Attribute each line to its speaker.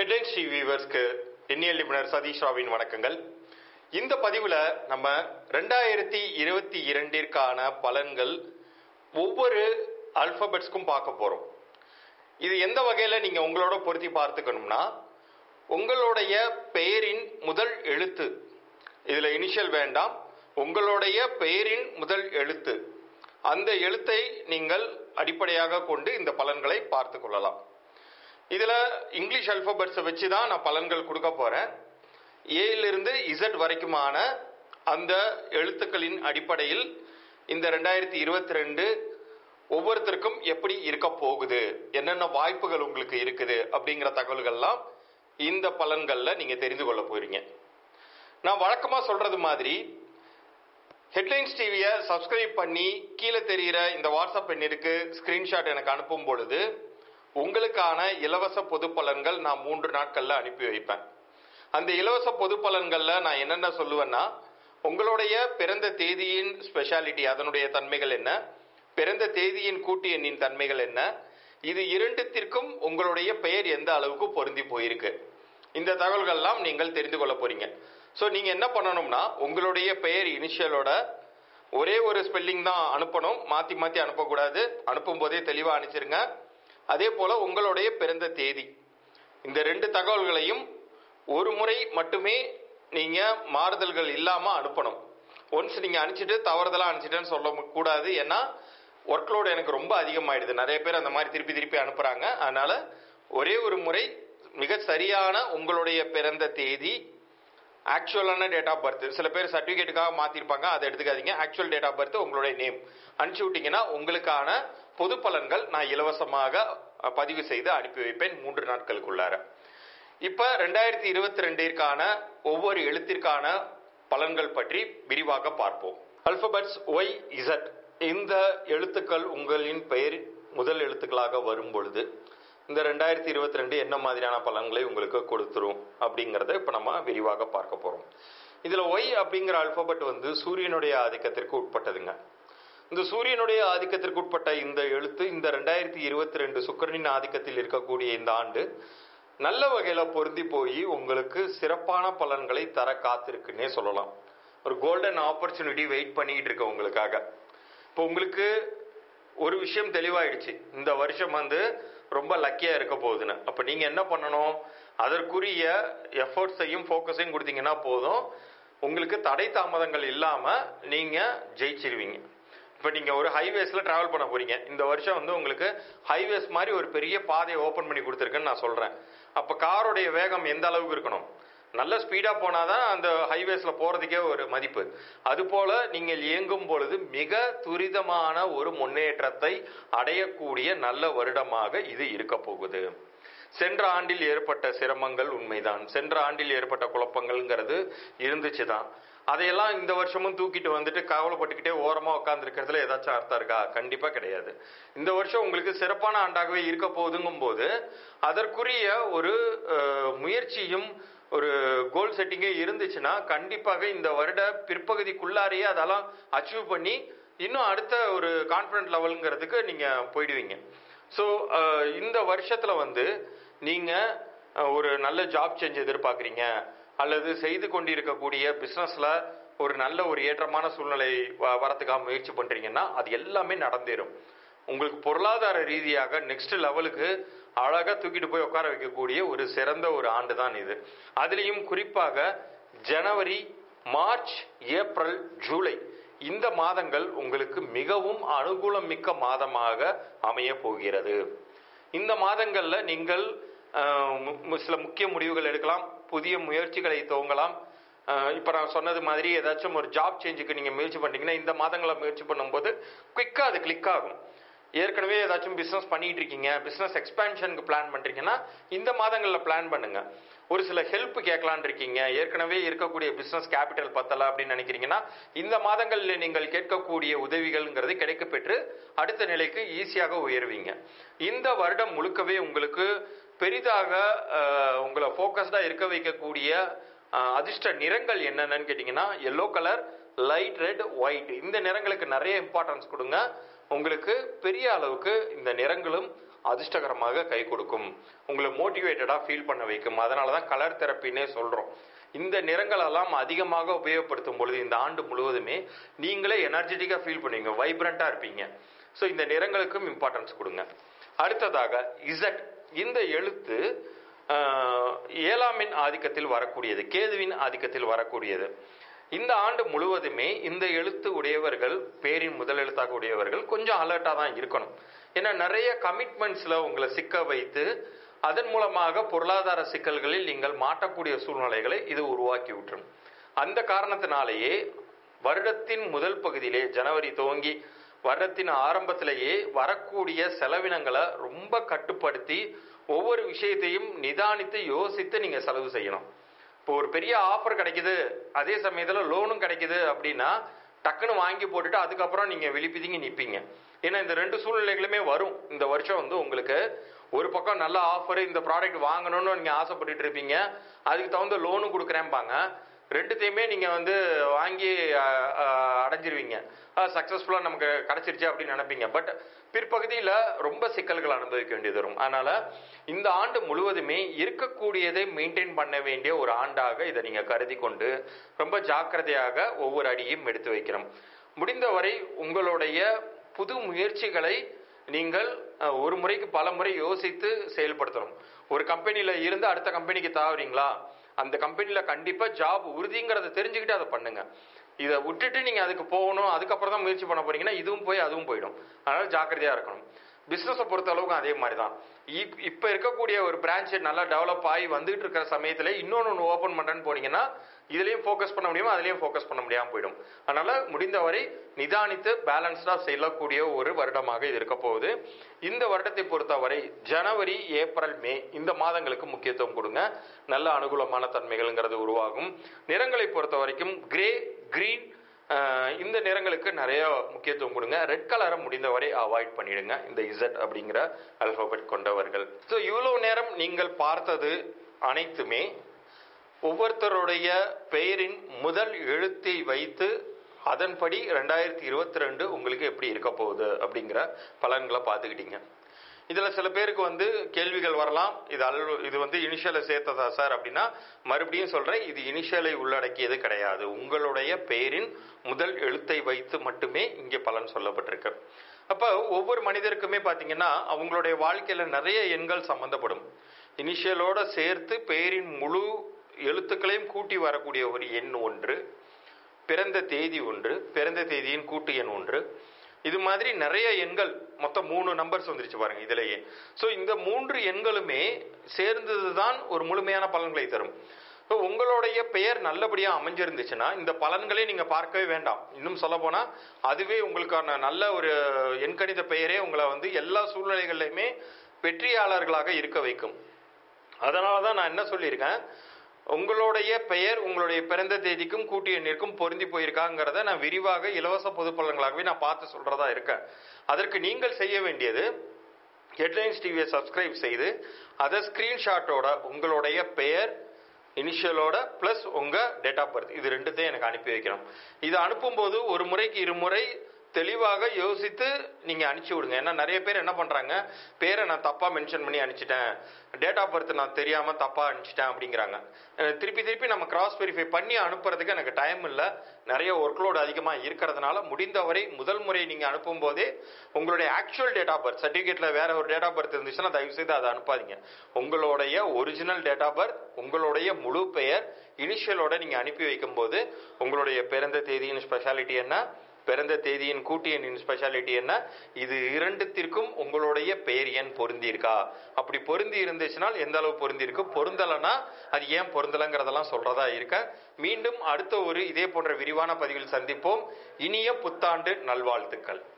Speaker 1: headlines TV வியூவர்ஸ்க்கு எண்ணியல் நிபுணர் சதீஷ் ராவின் வணக்கங்கள் இந்த பதிவில் நம்ம ரெண்டாயிரத்தி இருபத்தி இரண்டிற்கான பலன்கள் ஒவ்வொரு அல்பபெட்ஸ்க்கும் பார்க்க போகிறோம் இது எந்த வகையில் நீங்கள் உங்களோட பொருத்தி பார்த்துக்கணும்னா உங்களுடைய பெயரின் முதல் எழுத்து இதில் இனிஷியல் வேண்டாம் உங்களுடைய பெயரின் முதல் எழுத்து அந்த எழுத்தை நீங்கள் அடிப்படையாக கொண்டு இந்த பலன்களை பார்த்து கொள்ளலாம் இதில் இங்கிலீஷ் அல்பபெட்ஸை வச்சு தான் நான் பலன்கள் கொடுக்க போகிறேன் ஏயிலிருந்து இசட் வரைக்குமான அந்த எழுத்துக்களின் அடிப்படையில் இந்த ரெண்டாயிரத்தி இருபத்தி ரெண்டு ஒவ்வொருத்தருக்கும் எப்படி இருக்க போகுது என்னென்ன வாய்ப்புகள் உங்களுக்கு இருக்குது அப்படிங்கிற தகவல்கள்லாம் இந்த பலன்களில் நீங்கள் தெரிந்து கொள்ள போறீங்க நான் வழக்கமாக சொல்கிறது மாதிரி ஹெட்லைன்ஸ் டிவியை சப்ஸ்கிரைப் பண்ணி கீழே தெரிகிற இந்த வாட்ஸ்அப் எண்ணிற்கு ஸ்க்ரீன்ஷாட் எனக்கு அனுப்பும் பொழுது உங்களுக்கான இலவச பொது பலன்கள் நான் மூன்று நாட்களில் அனுப்பி வைப்பேன் அந்த இலவச பொது பலன்களில் நான் என்னென்ன சொல்லுவேன்னா உங்களுடைய பிறந்த தேதியின் ஸ்பெஷாலிட்டி அதனுடைய தன்மைகள் என்ன பிறந்த தேதியின் கூட்டு எண்ணின் தன்மைகள் என்ன இது இரண்டுத்திற்கும் உங்களுடைய பெயர் எந்த அளவுக்கு பொருந்தி போயிருக்கு இந்த தகவல்கள்லாம் நீங்கள் தெரிந்து கொள்ள போறீங்க ஸோ நீங்கள் என்ன பண்ணணும்னா உங்களுடைய பெயர் இனிஷியலோட ஒரே ஒரு ஸ்பெல்லிங் தான் அனுப்பணும் மாற்றி மாற்றி அனுப்பக்கூடாது அனுப்பும் போதே தெளிவாக அனுப்பிச்சிருங்க அதே போல் உங்களுடைய பிறந்த தேதி இந்த ரெண்டு தகவல்களையும் ஒரு முறை மட்டுமே நீங்கள் மாறுதல்கள் இல்லாமல் அனுப்பணும் ஒன்ஸ் நீங்கள் அனுப்பிச்சிட்டு தவறுதலாக அனுப்பிச்சிட்டேன்னு சொல்ல கூடாது ஏன்னா ஒர்க்லோடு எனக்கு ரொம்ப அதிகமாயிடுது நிறைய பேர் அந்த மாதிரி திருப்பி திருப்பி அனுப்புகிறாங்க அதனால் ஒரே ஒரு முறை மிக சரியான உங்களுடைய பிறந்த தேதி ஆக்சுவலான டேட் ஆஃப் பர்த் சில பேர் சர்டிஃபிகேட்டுக்காக மாற்றிருப்பாங்க அதை எடுத்துக்காதீங்க ஆக்சுவல் டேட் ஆஃப் பர்த் உங்களுடைய நேம் அனுப்பிச்சி விட்டீங்கன்னா உங்களுக்கான பொது பலன்கள் நான் இலவசமாக பதிவு செய்து அனுப்பி வைப்பேன் மூன்று நாட்களுக்குள்ளார இப்போ ரெண்டாயிரத்தி இருபத்தி ரெண்டிற்கான ஒவ்வொரு எழுத்திற்கான பலன்கள் பற்றி விரிவாக பார்ப்போம் அல்பபெட்ஸ் ஒய் இசட் இந்த எழுத்துக்கள் உங்களின் பெயர் முதல் எழுத்துக்களாக வரும் பொழுது இந்த ரெண்டாயிரத்தி இருபத்தி ரெண்டு என்ன மாதிரியான பலன்களை உங்களுக்கு கொடுத்துரும் அப்படிங்கிறத இப்போ நம்ம விரிவாக பார்க்க போகிறோம் இதில் ஒய் அப்படிங்கிற அல்பபெட் வந்து சூரியனுடைய ஆதிக்கத்திற்கு உட்பட்டதுங்க இந்த சூரியனுடைய ஆதிக்கத்திற்கு உட்பட்ட இந்த எழுத்து இந்த ரெண்டாயிரத்தி இருபத்தி ரெண்டு சுக்கரனின் ஆதிக்கத்தில் இருக்கக்கூடிய இந்த ஆண்டு நல்ல வகையில் பொருந்தி போய் உங்களுக்கு சிறப்பான பலன்களை தர காத்திருக்குன்னே சொல்லலாம் ஒரு கோல்டன் ஆப்பர்ச்சுனிட்டி வெயிட் பண்ணிக்கிட்டு இருக்க உங்களுக்காக இப்போ உங்களுக்கு ஒரு விஷயம் தெளிவாயிடுச்சு இந்த வருஷம் வந்து ரொம்ப லக்கியாக இருக்க போகுதுன்னு அப்போ நீங்கள் என்ன பண்ணணும் அதற்குரிய எஃபர்ட்ஸையும் ஃபோக்கஸையும் கொடுத்தீங்கன்னா போதும் உங்களுக்கு தடை தாமதங்கள் இல்லாமல் நீங்கள் ஜெயிச்சிருவீங்க இப்போ நீங்கள் ஒரு ஹைவேஸில் ட்ராவல் பண்ண போகிறீங்க இந்த வருஷம் வந்து உங்களுக்கு ஹைவேஸ் மாதிரி ஒரு பெரிய பாதையை ஓப்பன் பண்ணி கொடுத்துருக்குன்னு நான் சொல்கிறேன் அப்போ காரோடைய வேகம் எந்த அளவுக்கு இருக்கணும் நல்ல ஸ்பீடாக போனால் தான் அந்த ஹைவேஸில் போகிறதுக்கே ஒரு மதிப்பு அதுபோல் நீங்கள் இயங்கும் பொழுது மிக துரிதமான ஒரு முன்னேற்றத்தை அடையக்கூடிய நல்ல வருடமாக இது இருக்க போகுது சென்ற ஆண்டில் ஏற்பட்ட சிரமங்கள் உண்மைதான் சென்ற ஆண்டில் ஏற்பட்ட குழப்பங்கள்ங்கிறது இருந்துச்சு தான் அதையெல்லாம் இந்த வருஷமும் தூக்கிட்டு வந்துட்டு கவலைப்பட்டுக்கிட்டே ஓரமாக உட்காந்துருக்கிறதுல ஏதாச்சும் அர்த்தம் இருக்கா கண்டிப்பாக கிடையாது இந்த வருஷம் உங்களுக்கு சிறப்பான ஆண்டாகவே இருக்க போகுதுங்கும் போது அதற்குரிய ஒரு முயற்சியும் ஒரு கோல் செட்டிங்கே இருந்துச்சுன்னா கண்டிப்பாக இந்த வருட பிற்பகுதிக்குள்ளாரையே அதெல்லாம் அச்சீவ் பண்ணி இன்னும் அடுத்த ஒரு கான்ஃபிடன்ட் லெவலுங்கிறதுக்கு நீங்கள் போயிடுவீங்க ஸோ இந்த வருஷத்தில் வந்து நீங்கள் ஒரு நல்ல ஜாப் சேஞ்ச் எதிர்பார்க்குறீங்க அல்லது செய்து கொண்டிருக்கக்கூடிய பிஸ்னஸில் ஒரு நல்ல ஒரு ஏற்றமான சூழ்நிலை வரத்துக்காக முயற்சி பண்ணுறீங்கன்னா அது எல்லாமே நடந்தேறும் உங்களுக்கு பொருளாதார ரீதியாக நெக்ஸ்ட் லெவலுக்கு அழகாக தூக்கிட்டு போய் உட்கார வைக்கக்கூடிய ஒரு சிறந்த ஒரு ஆண்டு தான் இது அதுலேயும் குறிப்பாக ஜனவரி மார்ச் ஏப்ரல் ஜூலை இந்த மாதங்கள் உங்களுக்கு மிகவும் அனுகூலம் மிக்க மாதமாக அமைய போகிறது இந்த மாதங்களில் நீங்கள் சில முக்கிய முடிவுகள் எடுக்கலாம் புதிய முயற்சிகளை துவங்கலாம் இப்போ நான் சொன்னது மாதிரி ஏதாச்சும் ஒரு ஜாப் சேஞ்சுக்கு நீங்கள் முயற்சி பண்ணிங்கன்னா இந்த மாதங்களை முயற்சி பண்ணும்போது குயிக்காக அது கிளிக் ஆகும் ஏற்கனவே ஏதாச்சும் பிஸ்னஸ் பண்ணிட்டு இருக்கீங்க பிஸ்னஸ் எக்ஸ்பேன்ஷனுக்கு பிளான் பண்ணுறீங்கன்னா இந்த மாதங்களில் பிளான் பண்ணுங்க ஒரு சில ஹெல்ப் கேட்கலான் இருக்கீங்க ஏற்கனவே இருக்கக்கூடிய பிஸ்னஸ் கேபிட்டல் பத்தலை அப்படின்னு நினைக்கிறீங்கன்னா இந்த மாதங்களில் நீங்கள் கேட்கக்கூடிய உதவிகள்ங்கிறது கிடைக்க பெற்று அடுத்த நிலைக்கு ஈஸியாக உயர்வீங்க இந்த வருடம் முழுக்கவே உங்களுக்கு பெரிதாக உங்களை ஃபோக்கஸ்டாக இருக்க வைக்கக்கூடிய அதிர்ஷ்ட நிறங்கள் என்னென்னு கேட்டிங்கன்னா yellow colour light red white இந்த நிறங்களுக்கு நிறைய இம்பார்ட்டன்ஸ் கொடுங்க உங்களுக்கு பெரிய அளவுக்கு இந்த நிறங்களும் அதிர்ஷ்டகரமாக கை கொடுக்கும் உங்களை மோட்டிவேட்டடா ஃபீல் பண்ண வைக்கும் அதனால தான் கலர் தெரப்பின்னே சொல்றோம் இந்த நிறங்களெல்லாம் அதிகமாக உபயோகப்படுத்தும் பொழுது இந்த ஆண்டு முழுவதுமே நீங்களே எனர்ஜெட்டிக்காக ஃபீல் பண்ணுவீங்க வைப்ரண்ட்டாக இருப்பீங்க ஸோ இந்த நிறங்களுக்கும் இம்பார்ட்டன்ஸ் கொடுங்க அடுத்ததாக இசட் இந்த எழுத்து ஆஹ், ஏழாமின் ஆதிக்கத்தில் வரக்கூடியது கேதுவின் ஆதிக்கத்தில் வரக்கூடியது இந்த ஆண்டு முழுவதுமே இந்த எழுத்து உடையவர்கள் பேரின் முதல் எழுத்தாக உடையவர்கள் கொஞ்சம் அலர்ட்டாக தான் இருக்கணும் ஏன்னா நிறைய கமிட்மெண்ட்ஸில் உங்களை சிக்க வைத்து அதன் மூலமாக பொருளாதார சிக்கல்களில் நீங்கள் மாட்டக்கூடிய சூழ்நிலைகளை இது உருவாக்கி விட்டுரும் அந்த காரணத்தினாலேயே வருடத்தின் முதல் பகுதியிலே ஜனவரி துவங்கி வருடத்தின் ஆரம்பத்திலேயே வரக்கூடிய செலவினங்களை ரொம்ப கட்டுப்படுத்தி ஒவ்வொரு விஷயத்தையும் நிதானித்து யோசித்து நீங்க செலவு செய்யணும் இப்போ ஒரு பெரிய ஆஃபர் கிடைக்குது அதே சமயத்தில் லோனும் கிடைக்குது அப்படின்னா டக்குன்னு வாங்கி போட்டுட்டு அதுக்கப்புறம் நீங்க விழிப்பிதிங்கி நிற்பீங்க ஏன்னா இந்த ரெண்டு சூழ்நிலைகளுமே வரும் இந்த வருஷம் வந்து உங்களுக்கு ஒரு பக்கம் நல்ல ஆஃபர் இந்த ப்ராடக்ட் வாங்கணும்னு நீங்க ஆசைப்பட்டுட்டு இருப்பீங்க அதுக்கு தகுந்த லோனும் கொடுக்குறேன்பாங்க ரெண்டுத்தையுமே நீங்க வந்து வாங்கி அஹ், அஹ், அடைஞ்சிருவீங்க சக்சஸ்ஃபுல்லா நமக்கு கிடைச்சிருச்சு அப்படின்னு நினைப்பீங்க பட் பிற்பகுதியில ரொம்ப சிக்கல்கள் அனுபவிக்க வேண்டியது வரும் அதனால இந்த ஆண்டு முழுவதுமே இருக்கக்கூடியதை மெயின்டைன் பண்ண வேண்டிய ஒரு ஆண்டாக இதை நீங்க கருதி கொண்டு ரொம்ப ஜாக்கிரதையாக ஒவ்வொரு அடியும் எடுத்து வைக்கிறோம் முடிந்தவரை உங்களுடைய புது முயற்சிகளை நீங்கள் அஹ், ஒரு முறைக்கு பல முறை யோசித்து செயல்படுத்தணும் ஒரு கம்பெனியில இருந்து அடுத்த கம்பெனிக்கு தாவுறீங்களா அந்த கம்பெனில கண்டிப்பா ஜாப் உறுதிங்கிறத தெரிஞ்சுக்கிட்டு அதை பண்ணுங்க இதை விட்டுட்டு நீங்க அதுக்கு போகணும் அதுக்கப்புறம் தான் முயற்சி பண்ண போறீங்கன்னா இதுவும் போய் அதுவும் போயிடும் அதனால ஜாக்கிரதையா இருக்கணும் பிசினஸை பொறுத்த அளவுக்கு அதே மாதிரி தான் இப்- இப்ப இருக்கக்கூடிய ஒரு பிரான்ச் நல்லா டெவலப் ஆகி வந்துட்டு இருக்கிற சமயத்துல இன்னொன்னு ஒன்று ஓப்பன் பண்றேன்னு போனீங்கன்னா இதுலயும் ஃபோக்கஸ் பண்ண முடியுமா அதுலயும் ஃபோக்கஸ் பண்ண முடியாம போயிடும் அதனால முடிந்தவரை நிதானித்து பேலன்ஸ்டா செல்லக்கூடிய ஒரு வருடமாக இது இருக்க போகுது இந்த வருடத்தை பொறுத்தவரை ஜனவரி ஏப்ரல் மே இந்த மாதங்களுக்கு முக்கியத்துவம் கொடுங்க நல்ல அனுகூலமான தன்மைகள்ங்கிறது உருவாகும் நிறங்களை பொறுத்த வரைக்கும் கிரே கிரீன் இந்த நிறங்களுக்கு நிறைய முக்கியத்துவம் கொடுங்க ரெட் கலரை முடிந்தவரை அவாய்ட் பண்ணிடுங்க இந்த இசட் அப்படிங்கிற அல்பாபெட் கொண்டவர்கள் ஸோ இவ்வளோ நேரம் நீங்கள் பார்த்தது அனைத்துமே ஒவ்வொருத்தருடைய பெயரின் முதல் எழுத்தை வைத்து அதன்படி ரெண்டாயிரத்தி இருபத்தி ரெண்டு உங்களுக்கு எப்படி இருக்க போகுது அப்படிங்கிற பலன்களை பார்த்துக்கிட்டீங்க இதுல சில பேருக்கு வந்து கேள்விகள் வரலாம் இது அல் இது வந்து இனிஷியலை சேர்த்ததா சார் அப்படின்னா மறுபடியும் சொல்றேன் இது இனிஷியலை உள்ளடக்கியது கிடையாது உங்களுடைய பெயரின் முதல் எழுத்தை வைத்து மட்டுமே இங்கே பலன் சொல்லப்பட்டிருக்கு அப்ப ஒவ்வொரு மனிதருக்குமே பாத்தீங்கன்னா அவங்களுடைய வாழ்க்கையில நிறைய எண்கள் சம்பந்தப்படும் இனிஷியலோட சேர்த்து பெயரின் முழு எழுத்துக்களையும் கூட்டி வரக்கூடிய ஒரு எண் ஒன்று பிறந்த தேதி ஒன்று பிறந்த தேதியின் கூட்டு எண் ஒன்று இது மாதிரி நிறைய எண்கள் மொத்தம் மூணு நம்பர்ஸ் வந்துருச்சு பாருங்க இதுலயே ஸோ இந்த மூன்று எண்களுமே சேர்ந்தது தான் ஒரு முழுமையான பலன்களை தரும் ஸோ உங்களுடைய பெயர் நல்லபடியா அமைஞ்சிருந்துச்சுன்னா இந்த பலன்களே நீங்க பார்க்கவே வேண்டாம் இன்னும் சொல்ல போனா அதுவே உங்களுக்கான நல்ல ஒரு எண்கணித பெயரே உங்களை வந்து எல்லா சூழ்நிலைகள்லையுமே வெற்றியாளர்களாக இருக்க வைக்கும் அதனால தான் நான் என்ன சொல்லியிருக்கேன் உங்களுடைய பெயர் உங்களுடைய பிறந்த தேதிக்கும் கூட்டு எண்ணிற்கும் பொருந்தி போயிருக்காங்கிறத நான் விரிவாக இலவச பொது பலன்களாகவே நான் பார்த்து சொல்றதா இருக்கேன் அதற்கு நீங்கள் செய்ய வேண்டியது ஹெட்லைன்ஸ் டிவியை சப்ஸ்கிரைப் செய்து அதை ஸ்கிரீன்ஷாட்டோட உங்களுடைய பெயர் இனிஷியலோட ப்ளஸ் உங்க டேட் ஆஃப் பர்த் இது ரெண்டுத்தையும் எனக்கு அனுப்பி வைக்கணும் இது அனுப்பும்போது ஒரு முறைக்கு இருமுறை தெளிவாக யோசித்து நீங்க அனுப்பிச்சு விடுங்க ஏன்னா நிறைய பேர் என்ன பண்றாங்க பேரை நான் தப்பா மென்ஷன் பண்ணி அனுப்பிச்சிட்டேன் டேட் ஆஃப் பர்த் நான் தெரியாம தப்பா அனுப்பிச்சிட்டேன் அப்படிங்கிறாங்க அஹ் திருப்பி திருப்பி நம்ம கிராஸ் வெரிஃபை பண்ணி அனுப்புறதுக்கு எனக்கு டைம் இல்லை நிறைய ஒர்க்லோடு அதிகமாக இருக்கிறதுனால முடிந்தவரை முதல் முறை நீங்க அனுப்பும் போதே உங்களுடைய ஆக்சுவல் டேட் ஆஃப் பர்த் சர்டிஃபிகேட்ல வேற ஒரு டேட் ஆஃப் பர்த் இருந்துச்சுன்னா தயவு செய்து அதை அனுப்பாதீங்க உங்களுடைய ஒரிஜினல் டேட் ஆஃப் பர்த் உங்களுடைய முழு பெயர் இனிஷியலோட நீங்க அனுப்பி வைக்கும்போது உங்களுடைய பிறந்த தேதியின் ஸ்பெஷாலிட்டி என்ன பிறந்த தேதியின் கூட்டு எண்ணின் ஸ்பெஷாலிட்டி என்ன இது இரண்டுத்திற்கும் உங்களுடைய பெயர் எண் பொருந்தி இருக்கா அப்படி பொருந்தி இருந்துச்சுனால் எந்த அளவு பொருந்தி இருக்கு பொருந்தலைன்னா அது ஏன் பொருந்தலைங்கிறதெல்லாம் சொல்றதா இருக்க மீண்டும் அடுத்த ஒரு இதே போன்ற விரிவான பதிவில் சந்திப்போம் இனிய புத்தாண்டு நல்வாழ்த்துக்கள்